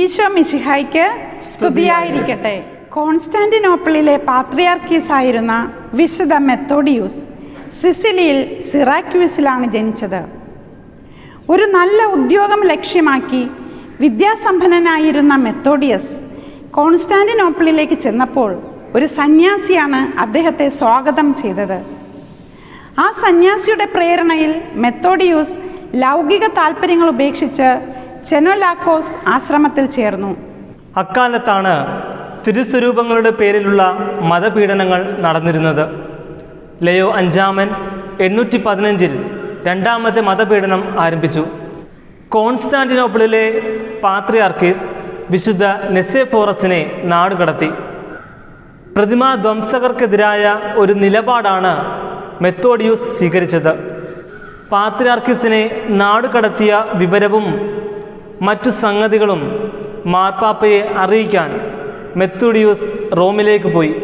ഈശോ മിശിഹായ്ക്ക് സ്തുതിയായിരിക്കട്ടെ കോൺസ്റ്റാന്റിനോപ്പിളിലെ പാത്രിയാർക്കീസ് ആയിരുന്ന വിശുദ്ധ മെത്തോഡിയൂസ് സിസിലിയിൽ സിറാക്യൂസിലാണ് ജനിച്ചത് ഒരു നല്ല ഉദ്യോഗം ലക്ഷ്യമാക്കി വിദ്യാസമ്പന്നനായിരുന്ന മെത്തോഡിയസ് കോൺസ്റ്റാന്റിനോപ്പിളിലേക്ക് ചെന്നപ്പോൾ ഒരു സന്യാസിയാണ് അദ്ദേഹത്തെ സ്വാഗതം ചെയ്തത് ആ സന്യാസിയുടെ പ്രേരണയിൽ മെത്തോഡിയൂസ് ലൗകിക താല്പര്യങ്ങൾ ഉപേക്ഷിച്ച് ചെനോലാക്കോസ് ആശ്രമത്തിൽ ചേർന്നു അക്കാലത്താണ് തിരുസ്വരൂപങ്ങളുടെ പേരിലുള്ള മതപീഡനങ്ങൾ നടന്നിരുന്നത് ലയോ അഞ്ചാമൻ എണ്ണൂറ്റി പതിനഞ്ചിൽ രണ്ടാമത്തെ മതപീഡനം ആരംഭിച്ചു കോൺസ്റ്റാന്റിനോപ്പിളിലെ പാത്രിയാർക്കീസ് വിശുദ്ധ നെസേഫോറസിനെ നാടുകടത്തി പ്രതിമാ ധ്വംസകർക്കെതിരായ ഒരു നിലപാടാണ് മെത്തോഡിയൂസ് സ്വീകരിച്ചത് പാത്രിയാർക്കിസിനെ നാടുകടത്തിയ വിവരവും മറ്റു സംഗതികളും മാർപ്പാപ്പയെ അറിയിക്കാൻ മെത്തോഡിയൂസ് റോമിലേക്ക് പോയി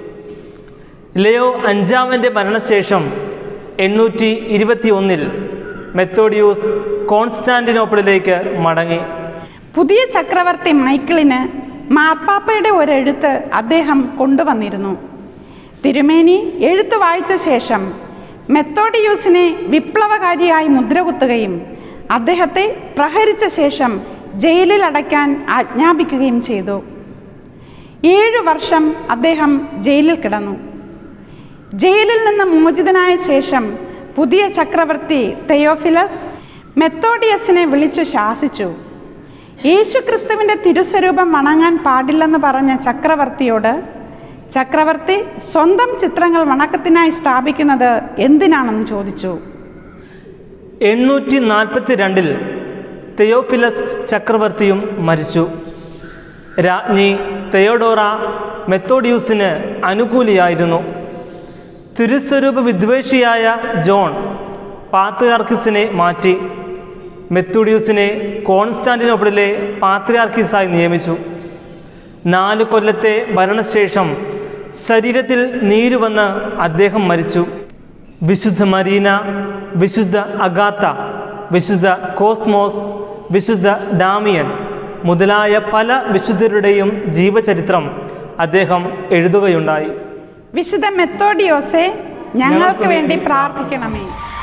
ലിയോ അഞ്ചാമൻ്റെ മരണശേഷം എണ്ണൂറ്റി ഇരുപത്തി ഒന്നിൽ മെത്തോഡിയൂസ് കോൺസ്റ്റാന്റിനോപ്പിളിലേക്ക് മടങ്ങി പുതിയ ചക്രവർത്തി മൈക്കിളിന് മാർപ്പാപ്പയുടെ ഒരെഴുത്ത് അദ്ദേഹം കൊണ്ടുവന്നിരുന്നു തിരുമേനി എഴുത്ത് വായിച്ച ശേഷം മെത്തോഡിയൂസിനെ വിപ്ലവകാരിയായി മുദ്രകുത്തുകയും അദ്ദേഹത്തെ പ്രഹരിച്ച ശേഷം ജയിലിൽ അടയ്ക്കാൻ ആജ്ഞാപിക്കുകയും ചെയ്തു ഏഴു വർഷം അദ്ദേഹം ജയിലിൽ കിടന്നു ജയിലിൽ നിന്ന് മോചിതനായ ശേഷം പുതിയ ചക്രവർത്തി തെയോഫിലസ് മെത്തോഡിയസിനെ വിളിച്ചു ശാസിച്ചു യേശുക്രിസ്തുവിൻ്റെ തിരുസ്വരൂപം വണങ്ങാൻ പാടില്ലെന്ന് പറഞ്ഞ ചക്രവർത്തിയോട് ചക്രവർത്തി സ്വന്തം ചിത്രങ്ങൾ വണക്കത്തിനായി സ്ഥാപിക്കുന്നത് എന്തിനാണെന്ന് ചോദിച്ചു എണ്ണൂറ്റി നാൽപ്പത്തി രണ്ടിൽ തെയോഫിലസ് ചക്രവർത്തിയും മരിച്ചു രാജ്ഞി തെയോഡോറ മെത്തോഡിയൂസിന് അനുകൂലിയായിരുന്നു തിരുസ്വരൂപ വിദ്വേഷിയായ ജോൺ പാത്രിയാർക്കിസിനെ മാറ്റി മെത്തോഡിയൂസിനെ കോൺസ്റ്റാന്റിനോപ്പിളിലെ പാത്രിയാർക്കീസായി നിയമിച്ചു നാല് കൊല്ലത്തെ ഭരണശേഷം ശരീരത്തിൽ നീരുവന്ന് അദ്ദേഹം മരിച്ചു വിശുദ്ധ മരീന വിശുദ്ധ അഗാത്ത വിശുദ്ധ കോസ്മോസ് വിശുദ്ധ ഡാമിയൻ മുതലായ പല വിശുദ്ധരുടെയും ജീവചരിത്രം അദ്ദേഹം എഴുതുകയുണ്ടായി വിശുദ്ധ മെത്തോഡിയോസെ ഞങ്ങൾക്ക് വേണ്ടി പ്രാർത്ഥിക്കണമേ